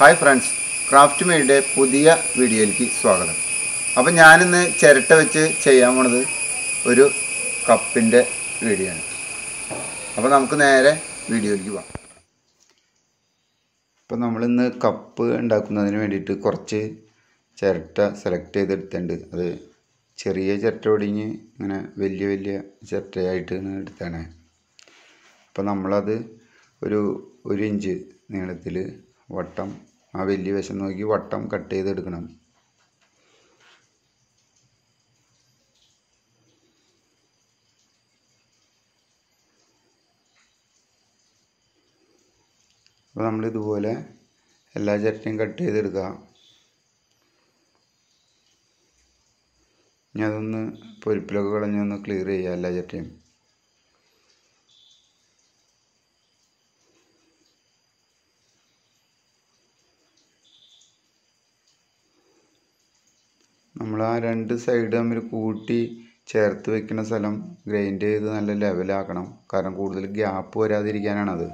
hi friends craft മെയ്ഡിൻ്റെ പുതിയ വീഡിയോയിലേക്ക് സ്വാഗതം അപ്പം ഞാനിന്ന് ചിരട്ട വെച്ച് ചെയ്യാൻ പോണത് ഒരു കപ്പിൻ്റെ വീഡിയോ ആണ് അപ്പോൾ നമുക്ക് നേരെ വീഡിയോയിലേക്ക് പോകാം ഇപ്പം നമ്മളിന്ന് കപ്പ് ഉണ്ടാക്കുന്നതിന് വേണ്ടിയിട്ട് കുറച്ച് ചിരട്ട സെലക്ട് ചെയ്തെടുത്തിട്ടുണ്ട് അത് ചെറിയ ചിരട്ട ഒടിഞ്ഞ് ഇങ്ങനെ വലിയ വലിയ ചിരട്ടയായിട്ട് ഇങ്ങനെ എടുത്താണ് അപ്പോൾ നമ്മളത് ഒരു ഒരു ഇഞ്ച് നീളത്തിൽ വട്ടം ആ വലിയ വശം നോക്കി വട്ടം കട്ട് ചെയ്തെടുക്കണം അപ്പോൾ നമ്മൾ ഇതുപോലെ എല്ലാ ചിരട്ടയും കട്ട് ചെയ്തെടുക്കുക ഇനി അതൊന്ന് പൊരിപ്പിലൊക്കെ കളഞ്ഞൊന്ന് ക്ലിയർ ചെയ്യുക എല്ലാ ചിരട്ടയും നമ്മൾ ആ രണ്ട് സൈഡ് തമ്മിൽ കൂട്ടി ചേർത്ത് വെക്കുന്ന സ്ഥലം ഗ്രൈൻഡ് ചെയ്ത് നല്ല ലെവലാക്കണം കാരണം കൂടുതൽ ഗ്യാപ്പ് വരാതിരിക്കാനാണത്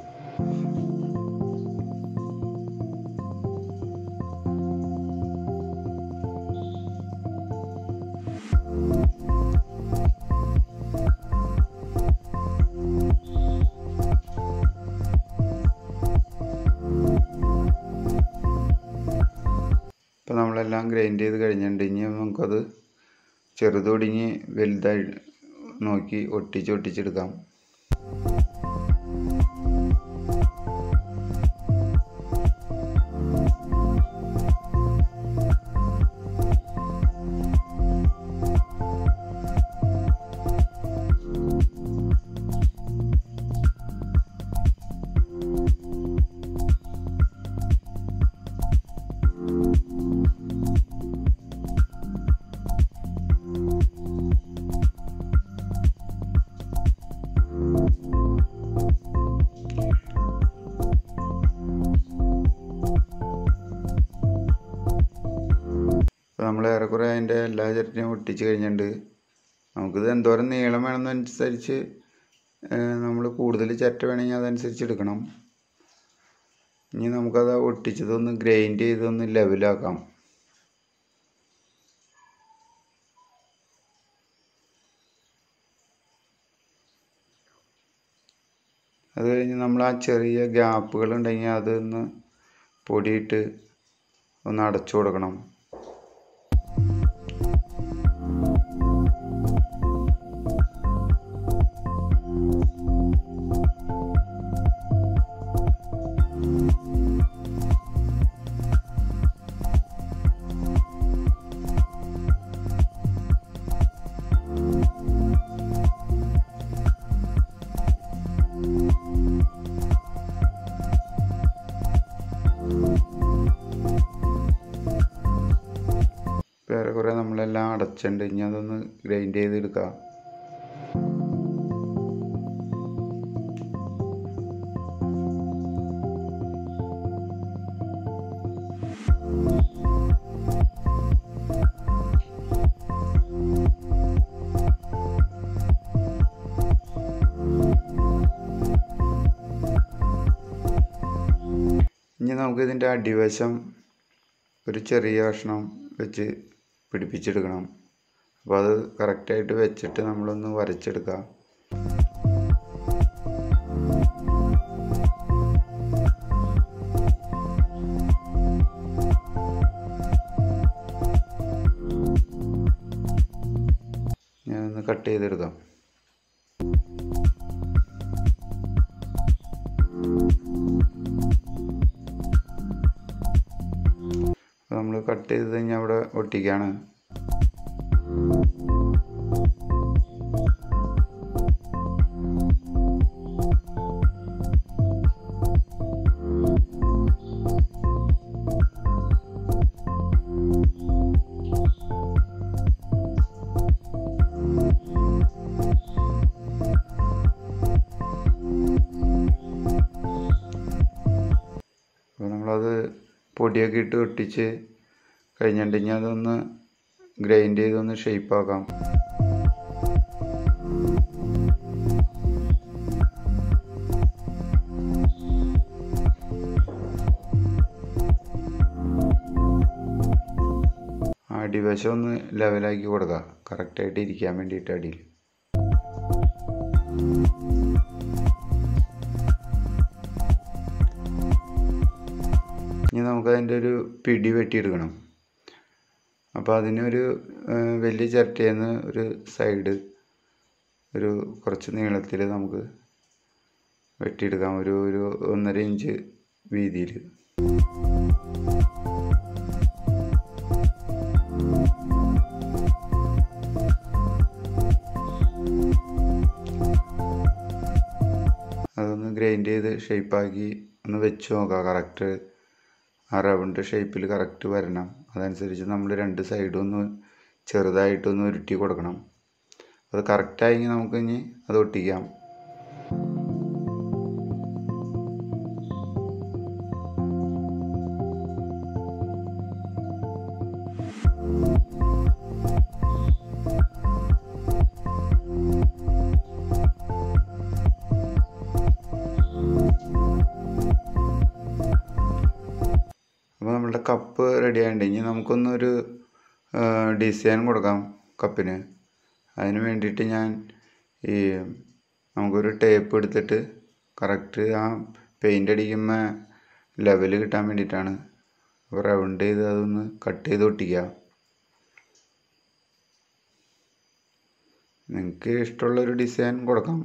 ഇപ്പം നമ്മളെല്ലാം ഗ്രൈൻഡ് ചെയ്ത് കഴിഞ്ഞിട്ടുണ്ട് ഇനി നമുക്കത് ചെറുതൊടിഞ്ഞ് വലുതായി നോക്കി ഒട്ടിച്ച് ഒട്ടിച്ചെടുക്കാം ഇപ്പോൾ നമ്മൾ ഏറെക്കുറെ അതിൻ്റെ എല്ലാ ചിരട്ടയും ഒട്ടിച്ച് കഴിഞ്ഞിട്ടുണ്ട് നമുക്കിത് എന്തോരം നീളം വേണമെന്നനുസരിച്ച് നമ്മൾ കൂടുതൽ ചിരട്ട വേണമെങ്കിൽ അതനുസരിച്ച് എടുക്കണം ഇനി നമുക്കത് ഒട്ടിച്ചതൊന്ന് ഗ്രൈൻഡ് ചെയ്തൊന്ന് ലെവലാക്കാം അത് കഴിഞ്ഞ് നമ്മൾ ആ ചെറിയ ഗ്യാപ്പുകൾ ഉണ്ടെങ്കിൽ അതൊന്ന് പൊടിയിട്ട് ഒന്ന് അടച്ചു കൊടുക്കണം വേറെ കുറേ നമ്മളെല്ലാം അടച്ചിട്ടുണ്ട് ഇനി അതൊന്ന് ഗ്രൈൻഡ് ചെയ്തെടുക്കാം ഇനി നമുക്ക് ഇതിൻ്റെ അടിവശം ഒരു ചെറിയ കഷ്ണം വെച്ച് പിടിപ്പിച്ചെടുക്കണം അപ്പോൾ അത് കറക്റ്റായിട്ട് വെച്ചിട്ട് നമ്മളൊന്ന് വരച്ചെടുക്കുക ഞാനൊന്ന് കട്ട് ചെയ്തെടുക്കാം നമ്മൾ കട്ട് ചെയ്ത് കഴിഞ്ഞാൽ അവിടെ ഒട്ടിക്കുകയാണ് അപ്പോൾ നമ്മളത് പൊടിയൊക്കെ ഇട്ട് ഒട്ടിച്ച് കഴിഞ്ഞിട്ടുണ്ടെങ്കിൽ അതൊന്ന് ഗ്രൈൻഡ് ചെയ്തൊന്ന് ഷേപ്പാക്കാം അടിവശം ഒന്ന് ലെവലാക്കി കൊടുക്കുക കറക്റ്റായിട്ട് ഇരിക്കാൻ വേണ്ടിയിട്ട് അടിയിൽ ഇനി നമുക്കതിൻ്റെ ഒരു പിടി വെട്ടിയെടുക്കണം അപ്പോൾ അതിനൊരു ഏഹ്, വലിയ ചിരട്ടയിൽ നിന്ന് ഒരു സൈഡ് ഒരു കുറച്ച് നീളത്തിൽ നമുക്ക് വെട്ടിയെടുക്കാം ഒരു ഒരു ഒന്നര ഇഞ്ച് വീതിയിൽ അതൊന്ന് ഗ്രൈൻഡ് ചെയ്ത് ഷേപ്പാക്കി ഒന്ന് വെച്ച് നോക്കാം കറക്റ്റ് ആ റൗണ്ട് ഷേപ്പിൽ കറക്റ്റ് വരണം അതനുസരിച്ച് നമ്മൾ രണ്ട് സൈഡും ഒന്ന് ചെറുതായിട്ടൊന്ന് ഉരുട്ടി കൊടുക്കണം അത് കറക്റ്റായെങ്കിൽ നമുക്ക് ഇനി അത് ഒട്ടിക്കാം അപ്പോൾ നമ്മളുടെ കപ്പ് റെഡി ആയിട്ടുണ്ട് ഇനി നമുക്കൊന്നൊരു ഡിസൈൻ കൊടുക്കാം കപ്പിന് അതിന് വേണ്ടിയിട്ട് ഞാൻ ഈ നമുക്കൊരു ടേപ്പ് എടുത്തിട്ട് കറക്റ്റ് ആ പെയിൻ്റ് അടിക്കുമ്പോൾ ലെവൽ കിട്ടാൻ വേണ്ടിയിട്ടാണ് അപ്പോൾ റൗണ്ട് ചെയ്ത് അതൊന്ന് കട്ട് ചെയ്ത് ഒട്ടിക്കുക നിങ്ങൾക്ക് ഇഷ്ടമുള്ളൊരു ഡിസൈൻ കൊടുക്കാം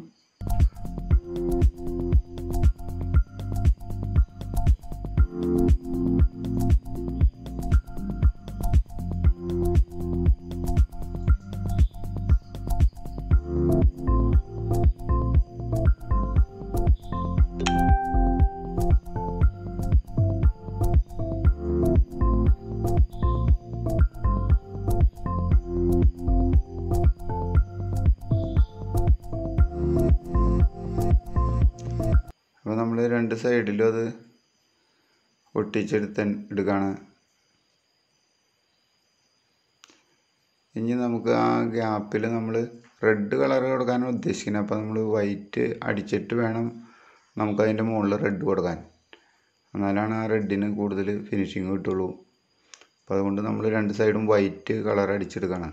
അപ്പോൾ നമ്മൾ രണ്ട് സൈഡിലും അത് ഒട്ടിച്ചെടുത്ത് എടുക്കുകയാണ് ഇനി നമുക്ക് ആ ഗ്യാപ്പിൽ നമ്മൾ റെഡ് കളർ കൊടുക്കാനാണ് ഉദ്ദേശിക്കുന്നത് അപ്പോൾ നമ്മൾ വൈറ്റ് അടിച്ചിട്ട് വേണം നമുക്ക് അതിൻ്റെ മുകളിൽ റെഡ് കൊടുക്കാൻ എന്നാലാണ് ആ റെഡിന് കൂടുതൽ ഫിനിഷിങ് കിട്ടുള്ളൂ അപ്പോൾ അതുകൊണ്ട് നമ്മൾ രണ്ട് സൈഡും വൈറ്റ് കളർ അടിച്ചെടുക്കണം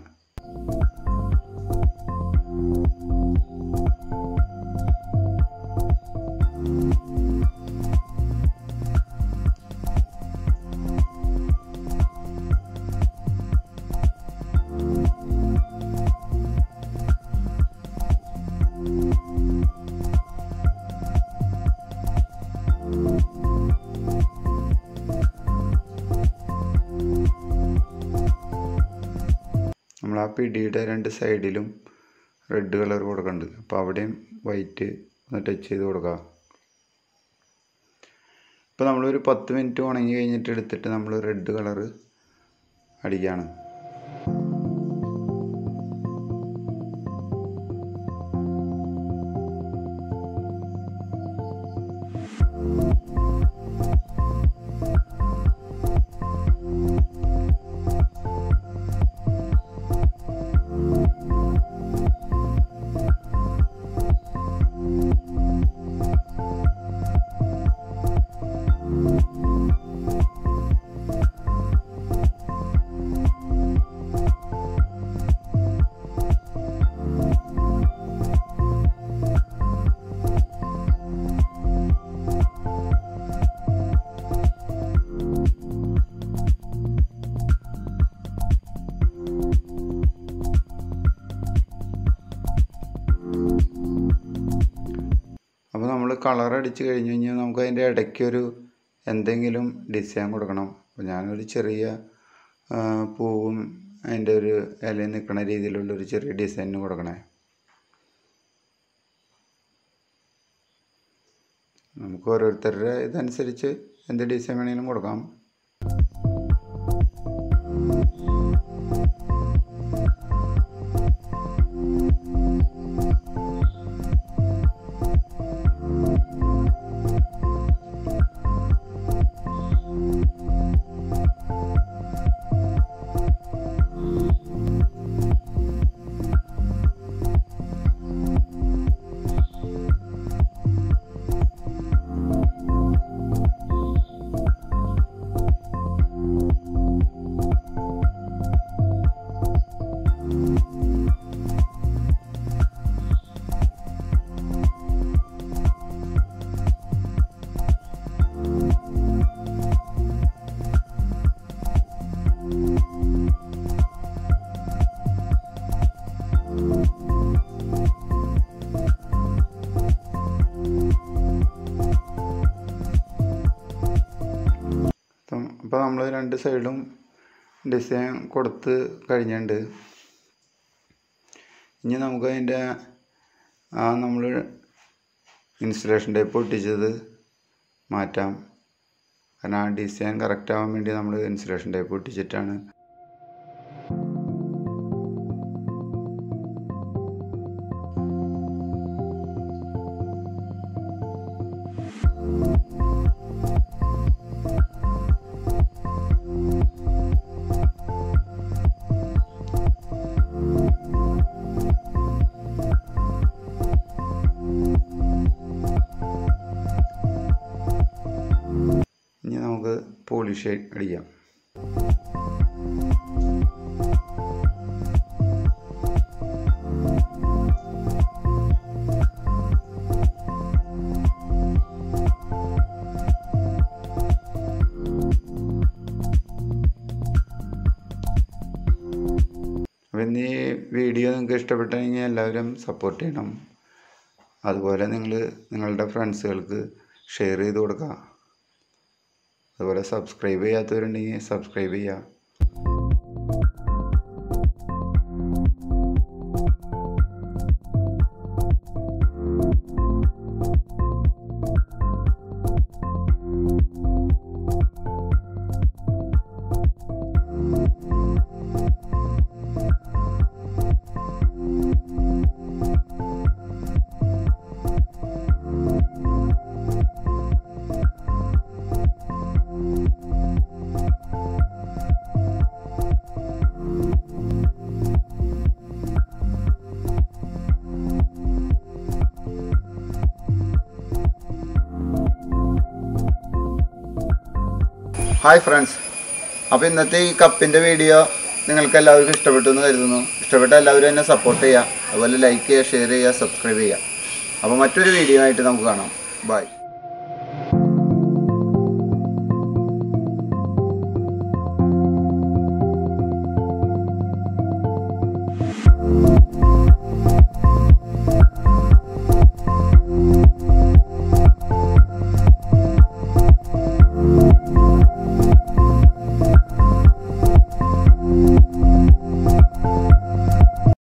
നമ്മൾ ആ പിടിയുടെ രണ്ട് സൈഡിലും റെഡ് കളർ കൊടുക്കുന്നുണ്ട് അപ്പോൾ അവിടെയും വൈറ്റ് ഒന്ന് ടച്ച് ചെയ്ത് കൊടുക്കുക ഇപ്പോൾ നമ്മളൊരു പത്ത് മിനിറ്റ് ഉണങ്ങി കഴിഞ്ഞിട്ട് എടുത്തിട്ട് നമ്മൾ റെഡ് കളർ അടിക്കുകയാണ് അപ്പോൾ നമ്മൾ കളർ അടിച്ച് കഴിഞ്ഞ് കഴിഞ്ഞാൽ നമുക്ക് അതിൻ്റെ ഇടയ്ക്കൊരു എന്തെങ്കിലും ഡിസൈൻ കൊടുക്കണം അപ്പോൾ ഞാനൊരു ചെറിയ ആ, പൂവും അതിൻ്റെ ഒരു ഇലയിൽ നിൽക്കുന്ന രീതിയിലുള്ള ഒരു ചെറിയ ഡിസൈൻ കൊടുക്കണേ നമുക്ക് ഓരോരുത്തരുടെ ഇതനുസരിച്ച് എന്ത് ഡിസൈൻ വേണമെങ്കിലും കൊടുക്കാം അപ്പോൾ നമ്മൾ രണ്ട് സൈഡും ഡിസൈൻ കൊടുത്ത് കഴിഞ്ഞിട്ടുണ്ട് ഇനി നമുക്ക് അതിൻ്റെ ആ നമ്മൾ ഇൻസുലേഷൻ ടൈപ്പ് ഒട്ടിച്ചത് മാറ്റാം കാരണം ആ ഡിസൈൻ കറക്റ്റ് ആവാൻ വേണ്ടി നമ്മൾ ഇൻസുലേഷൻ ടൈപ്പ് ഒട്ടിച്ചിട്ടാണ് ഇനി നമുക്ക് പോളിഷ് അടിക്കാം അപ്പം ഇന്ന് ഈ വീഡിയോ നിങ്ങൾക്ക് ഇഷ്ടപ്പെട്ടെങ്കിൽ എല്ലാവരും സപ്പോർട്ട് ചെയ്യണം അതുപോലെ നിങ്ങൾ നിങ്ങളുടെ ഫ്രണ്ട്സുകൾക്ക് ഷെയർ ചെയ്ത് കൊടുക്കുക അതുപോലെ സബ്സ്ക്രൈബ് ചെയ്യാത്തവരുണ്ടെങ്കിൽ സബ്സ്ക്രൈബ് ചെയ്യുക ഹായ് ഫ്രണ്ട്സ് അപ്പോൾ ഇന്നത്തെ ഈ കപ്പിൻ്റെ വീഡിയോ നിങ്ങൾക്ക് എല്ലാവർക്കും ഇഷ്ടപ്പെട്ടു എന്ന് കരുതുന്നു ഇഷ്ടപ്പെട്ട എല്ലാവരും എന്നെ സപ്പോർട്ട് ചെയ്യുക അതുപോലെ ലൈക്ക് ചെയ്യുക ഷെയർ ചെയ്യുക സബ്സ്ക്രൈബ് ചെയ്യുക അപ്പോൾ മറ്റൊരു വീഡിയോ ആയിട്ട് നമുക്ക് കാണാം ബൈ